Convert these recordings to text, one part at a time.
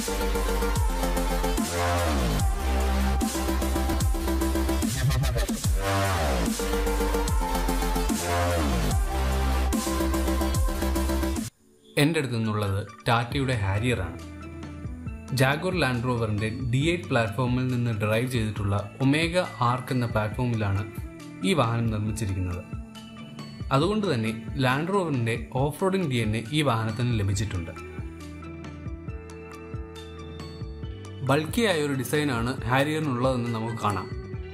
എൻ്റെ അടുത്ത് നിന്നുള്ളത് ടാറ്റയുടെ ഹാരിയറാണ് ജാഗോർ ലാൻഡ് റോവറിൻ്റെ ഡി എയ്റ്റ് പ്ലാറ്റ്ഫോമിൽ നിന്ന് ഡ്രൈവ് ചെയ്തിട്ടുള്ള ഒമേഗ ആർക്ക് എന്ന പ്ലാറ്റ്ഫോമിലാണ് ഈ വാഹനം നിർമ്മിച്ചിരിക്കുന്നത് അതുകൊണ്ട് തന്നെ ലാൻഡ് റോവറിൻ്റെ off roading D N A ഈ വാഹനത്തിന് ലഭിച്ചിട്ടുണ്ട് ബൾക്കിയായ ഒരു ഡിസൈനാണ് ഹാരിയറിനുള്ളതെന്ന് നമുക്ക് കാണാം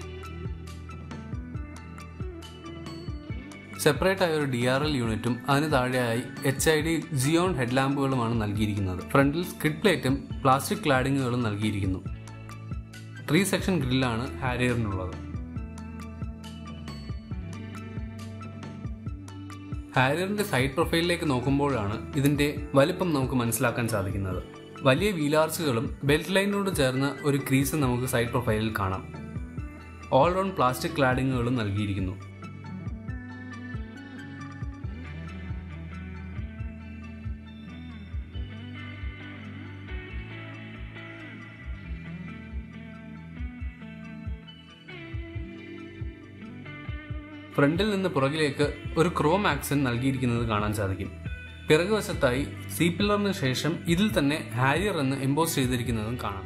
സെപ്പറേറ്റ് ആയ ഒരു ഡി ആർ എൽ യൂണിറ്റും അതിന് താഴെയായി എച്ച് ഐ ഡി ജിയോൺ ഹെഡ്ലാമ്പുകളുമാണ് നൽകിയിരിക്കുന്നത് ഫ്രണ്ടിൽ സ്കിഡ് പ്ലേറ്റും പ്ലാസ്റ്റിക് ക്ലാഡിങ്ങുകളും നൽകിയിരിക്കുന്നു ത്രീ സെക്ഷൻ ഗ്രില്ലാണ് ഹാരിയറിനുള്ളത് ഹാരിയറിന്റെ സൈഡ് പ്രൊഫൈലിലേക്ക് നോക്കുമ്പോഴാണ് ഇതിന്റെ വലിപ്പം നമുക്ക് മനസ്സിലാക്കാൻ സാധിക്കുന്നത് വലിയ വീലാർച്ചുകളും ബെൽറ്റ് ലൈനിനോട് ചേർന്ന ഒരു ക്രീസ് നമുക്ക് സൈഡ് പ്രൊഫൈലിൽ കാണാം ഓൾ റൗണ്ട് പ്ലാസ്റ്റിക് ക്ലാഡിങ്ങുകളും നൽകിയിരിക്കുന്നു ഫ്രണ്ടിൽ നിന്ന് പുറകിലേക്ക് ഒരു ക്രോം ആക്സൻ നൽകിയിരിക്കുന്നത് കാണാൻ സാധിക്കും പിറകുവശത്തായി സി പില്ലറിന് ശേഷം ഇതിൽ തന്നെ ഹാരിയർ എന്ന് എംബോസ് ചെയ്തിരിക്കുന്നതും കാണാം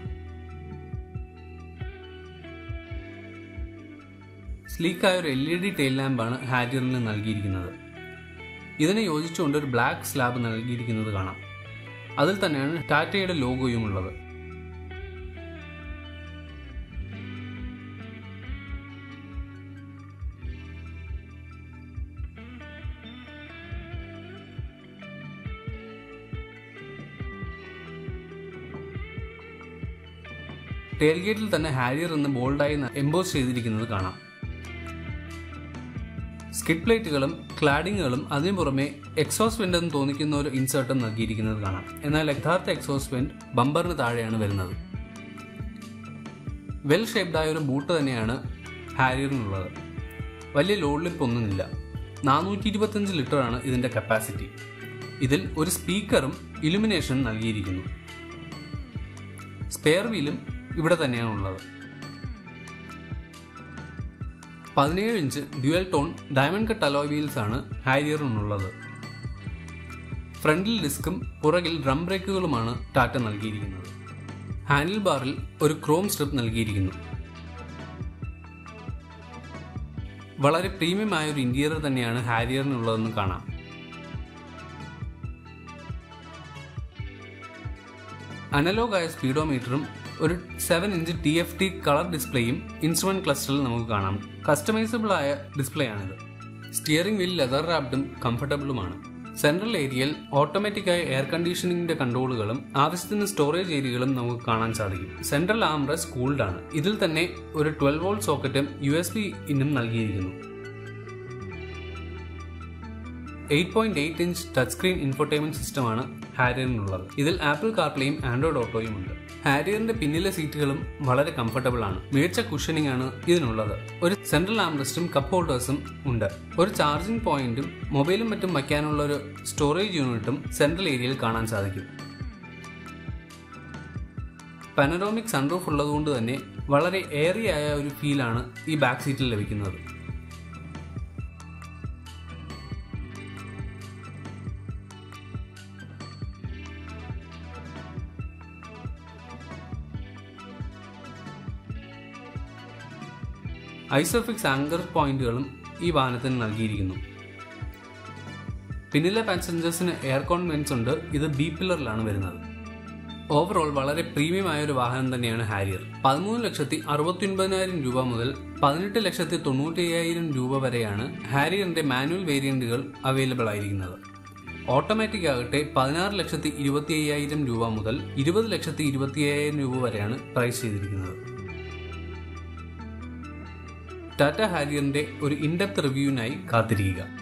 സ്ലീക്കായ ഒരു എൽ ഇ ഡി ടെയിൽ ലാമ്പാണ് ഹാരിയറിന് നൽകിയിരിക്കുന്നത് ഇതിനെ യോജിച്ചുകൊണ്ട് ഒരു ബ്ലാക്ക് സ്ലാബ് നൽകിയിരിക്കുന്നത് കാണാം അതിൽ തന്നെയാണ് ടാറ്റയുടെ ലോഗോയും ഉള്ളത് ടെയിൽഗേറ്റിൽ തന്നെ ഹാരിയർ എന്ന് ബോൾഡായി എംബോസ് ചെയ്തിരിക്കുന്നത് കാണാം സ്കിഡ് പ്ലേറ്റുകളും ക്ലാഡിങ്ങുകളും അതിനു പുറമെ എക്സോസ് വെന്റ് എന്ന് തോന്നിക്കുന്ന ഒരു ഇൻസേർട്ടും നൽകിയിരിക്കുന്നത് കാണാം എന്നാൽ യഥാർത്ഥ എക്സോസ് വെന്റ് ബമ്പറിന് താഴെയാണ് വരുന്നത് വെൽ ഷേപ്ഡ് ആയ ഒരു ബൂട്ട് തന്നെയാണ് ഹാരിയറിനുള്ളത് വലിയ ലോഡ് ലിപ്പ് ഒന്നുമില്ല നാനൂറ്റി ഇരുപത്തഞ്ച് ലിറ്ററാണ് ഇതിന്റെ കപ്പാസിറ്റി ഇതിൽ ഒരു സ്പീക്കറും ഇലുമിനേഷനും നൽകിയിരിക്കുന്നു സ്പെയർ വീലും ഇവിടെ തന്നെയാണ് ഉള്ളത് പതിനേഴ് inch dual tone diamond cut alloy wheels ആണ് ഹാരിയറിനുള്ളത് ഫ്രണ്ടിൽ ഡിസ്കും പുറകിൽ ഡ്രം ബ്രേക്കുകളുമാണ് ടാറ്റ നൽകിയിരിക്കുന്നത് ഹാൻഡിൽ ബാറിൽ ഒരു ക്രോം സ്ട്രിപ്പ് നൽകിയിരിക്കുന്നു വളരെ പ്രീമിയം ആയ ഒരു ഇന്റീരിയർ തന്നെയാണ് ഹാരിയറിനുള്ളതെന്ന് കാണാം അനലോഗ് ആയ സ്പീഡോമീറ്ററും ഒരു seven inch T F T colour ഡിസ്പ്ലേയും ഇൻസ്ട്രുമെന്റ് ക്ലസ്റ്ററിൽ നമുക്ക് കാണാം കസ്റ്റമൈസബിൾ ആയ ഡിസ്പ്ലേ ആണിത് സ്റ്റിയറിംഗ് വീൽ ലെതർ റാപ്ഡും കംഫർട്ടബിളുമാണ് സെൻട്രൽ ഏരിയയിൽ ഓട്ടോമാറ്റിക് ആയ എയർ കണ്ടീഷനിങ്ങിന്റെ കൺട്രോളുകളും ആവശ്യത്തിന് സ്റ്റോറേജ് ഏരിയകളും നമുക്ക് കാണാൻ സാധിക്കും സെൻട്രൽ ആംറസ് കൂൾഡ് ആണ് ഇതിൽ തന്നെ ഒരു ട്വൽവ് വോൾട്ട് സോക്കറ്റും യു എസ് ബി ഇന്നും നൽകിയിരിക്കുന്നു eight point eight inch touch screen infotainment സിസ്റ്റമാണ് ഹാരിയറിനുള്ളത് ഇതിൽ ആപ്പിൾ കാർപ്ലേയും ആൻഡ്രോയിഡ് ഓട്ടോയും ഉണ്ട് ഹാരിയറിന്റെ പിന്നിലെ സീറ്റുകളും വളരെ കംഫർട്ടബിൾ ആണ് മികച്ച കുഷനിങ് ആണ് ഇതിനുള്ളത് ഒരു സെൻട്രൽ ആംറസ്റ്റും കപ്പ് ഹോൾഡേഴ്സും ഉണ്ട് ഒരു ചാർജിംഗ് പോയിന്റും മൊബൈലും മറ്റും വയ്ക്കാനുള്ള ഒരു സ്റ്റോറേജ് യൂണിറ്റും സെൻട്രൽ ഏരിയയിൽ കാണാൻ സാധിക്കും പനറോമിക് സൺറൂഫ് ഉള്ളതുകൊണ്ട് തന്നെ വളരെ ഏറിയായ ഒരു ഫീലാണ് ഈ ബാക്ക് സീറ്റിൽ ലഭിക്കുന്നത് ഐസോഫിക്സ് ആങ്കർ പോയിന്റുകളും ഈ വാഹനത്തിന് നൽകിയിരിക്കുന്നു പിന്നിലെ പാസഞ്ചേഴ്സിന് എയർകോൺ വെൻസ് ഉണ്ട് ഇത് ബി പില്ലറിലാണ് വരുന്നത് ഓവറോൾ വളരെ പ്രീമിയം ആയ ഒരു വാഹനം തന്നെയാണ് ഹാരിയർ പതിമൂന്ന് ലക്ഷത്തി അറുപത്തി ഒൻപതിനായിരം രൂപ മുതൽ പതിനെട്ട് ലക്ഷത്തി തൊണ്ണൂറ്റി അയ്യായിരം രൂപ വരെയാണ് ഹാരിയറിന്റെ മാനുവൽ വേരിയന്റുകൾ അവൈലബിൾ ആയിരിക്കുന്നത് ഓട്ടോമാറ്റിക് ആകട്ടെ പതിനാറ് ലക്ഷത്തി ഇരുപത്തി അയ്യായിരം രൂപ മുതൽ ഇരുപത് ലക്ഷത്തി ഇരുപത്തി അയ്യായിരം രൂപ വരെയാണ് പ്രൈസ് ചെയ്തിരിക്കുന്നത് ടാറ്റ ഹാരിയറിന്റെ ഒരു ഇൻഡെപ്ത് റിവ്യൂവിനായി കാത്തിരിക്കുക